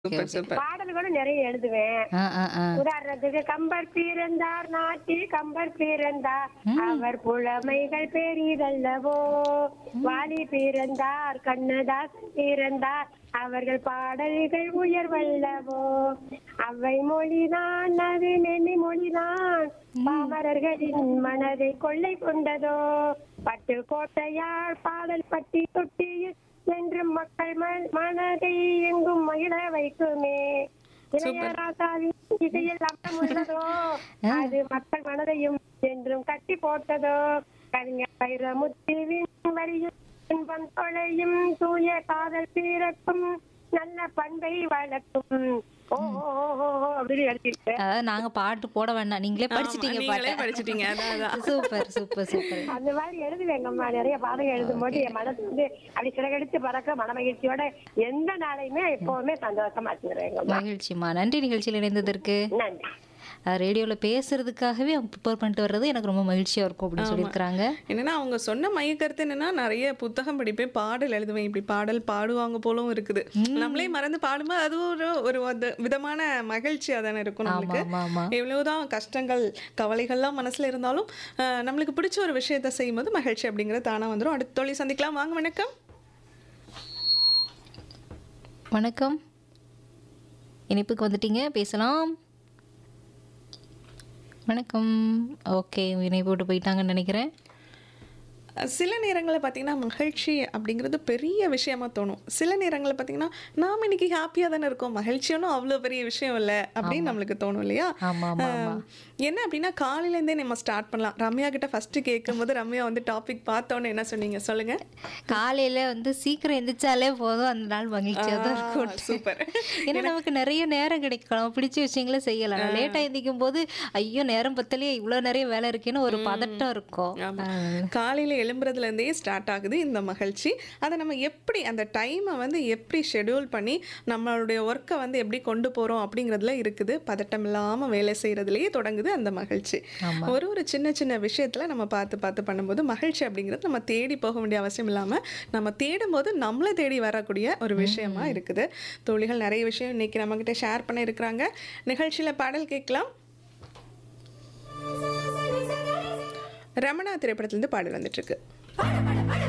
Super super பாடல்களும் நிறைய எழுதுவேன் ஆ ஆ ஆ உதாரணத்துக்கு கம்பர் பிறந்தார் நாட்டில் கம்பர் பிறந்தார் அவர் புலமைகள் பெரிதல்லவோ வாலி பிறந்தார் கண்ணதாஸ் பிறந்தார் அவர்கள் பாடல்கள் உயர்வல்லவோ அவை மொழிதான் அது நெல்லி மொழிதான் பாமரர்களின் மனதை கொள்ளை கொண்டதோ பட்டு கோட்டையார் பாடல் பட்டி தொட்டியில் என்று மக்கள் ம- மனதை எங்கும் மகிழ வைக்குமே இளையராசாவின் இசையில் அம்சம் உள்ளதோ அது மக்கள் மனதையும் என்றும் கட்டி போட்டதோ கவிஞர் வைரமுத்துவின் வரியும் இன்பம் தொலையும் தூய காதல் பிறக்கும் நல்ல பண்பை வளர்க்கும் ஓ ஓ, ஓ, ஓ, ஓ அப்படின்னு எழுதியிருக்கேன் அதாவது நாங்க பாட்டு போட வேண்டாம் நீங்களே படிச்சிட்டீங்க நீங்களே பாட்டை படிச்சிட்டீங்க அதான் அதான் சூப்பர் சூப்பர் சூப்பர் அந்த மாதிரி எழுதுவேங்கம்மா நிறைய பாடல்கள் எழுதும் போது என் மனசு வந்து அப்படி சிறகடிச்சு பறக்க மன மகிழ்ச்சியோட எந்த நாளையுமே எப்பவுமே சந்தோஷமா வச்சுக்கிறேங்கம்மா மகிழ்ச்சிம்மா நன்றி நிகழ்ச்சியில் இணைந்ததற்கு நன்றி ரேடியோவில் பேசுறதுக்காகவே அவங்க ப்ரிப்பேர் பண்ணிட்டு வர்றது எனக்கு ரொம்ப மகிழ்ச்சியா இருக்கும் அப்படின்னு சொல்லியிருக்கிறாங்க என்னன்னா அவங்க சொன்ன மைய கருத்து என்னன்னா நிறைய புத்தகம் படிப்பேன் பாடல் எழுதுவேன் இப்படி பாடல் பாடுவாங்க போலும் இருக்குது நம்மளே மறந்து பாடும்போது அது ஒரு ஒரு வத- விதமான மகிழ்ச்சியா தானே இருக்கும் ஆமா நம்மளுக்கு ஆமா ஆமா எவ்வளவுதான் கஷ்டங்கள் கவலைகள்லாம் மனசுல இருந்தாலும் அஹ், நம்மளுக்கு பிடிச்ச ஒரு விஷயத்த செய்யும்போது மகிழ்ச்சி அப்படிங்கிறது தானா வந்துடும் அடுத்த தொழில் சந்திக்கலாம் வாங்க வணக்கம் வணக்கம் இனிப்புக்கு வந்துட்டீங்க பேசலாம் வணக்கம் ஓகே இணைப்பு விட்டு போயிட்டாங்கன்னு நினைக்கிறேன் சில நேரங்களில் பார்த்தீங்கன்னா மகிழ்ச்சி அப்படிங்கிறது பெரிய விஷயமா தோணும் சில நேரங்களில் பார்த்தீங்கன்னா நாம் இன்னைக்கு ஹாப்பியாக தானே இருக்கோம் மகிழ்ச்சியும் அவ்வளோ பெரிய விஷயம் இல்லை அப்படின்னு நம்மளுக்கு தோணும் இல்லையா ஆமா ஆமா ஆமா ஆம், என்ன அப்படின்னா காலையிலேருந்தே நம்ம ஸ்டார்ட் பண்ணலாம் ரம்யா கிட்ட ஃபர்ஸ்ட் கேட்கும்போது ரம்யா வந்து டாபிக் பார்த்தோன்னே என்ன சொன்னீங்க சொல்லுங்க காலையில வந்து சீக்கிரம் எந்திரிச்சாலே போதும் அந்த நாள் மகிழ்ச்சியா தான் இருக்கும் சூப்பர் ஏன்னா நமக்கு நிறைய நேரம் கிடைக்கலாம் பிடிச்ச விஷயங்களை செய்யலாம் லேட்டா எந்திக்கும் போது ஐயோ நேரம் பத்தலையே இவ்வளவு நிறைய வேலை இருக்கேன்னு ஒரு பதட்டம் இருக்கும் ஆமா காலையில எழும்புறதுல இருந்தே ஸ்டார்ட் ஆகுது இந்த மகிழ்ச்சி அதை நம்ம எப்படி அந்த டைமை வந்து எப்படி ஷெட்யூல் பண்ணி நம்மளுடைய ஒர்க்கை வந்து எப்படி கொண்டு போறோம் அப்படிங்கிறதுல இருக்குது பதட்டம் இல்லாம வேலை செய்யறதுலயே தொடங்குது அந்த மகிழ்ச்சி ஆமா. ஒரு ஒரு சின்ன சின்ன விஷயத்துல நம்ம பார்த்து பார்த்து பண்ணும்போது மகிழ்ச்சி அப்படிங்கிறது நம்ம தேடி போக வேண்டிய அவசியம் இல்லாம நம்ம தேடும்போது நம்மளை தேடி வரக்கூடிய ஒரு விஷயமா இருக்குது தோழிகள் நிறைய விஷயம் இன்னைக்கு நம்மகிட்ட ஷேர் பண்ண இருக்கிறாங்க நிகழ்ச்சியில பாடல் கேட்கலாம் ரமணா திரைப்படத்திலிருந்து பாடல் வந்துட்டு இருக்கு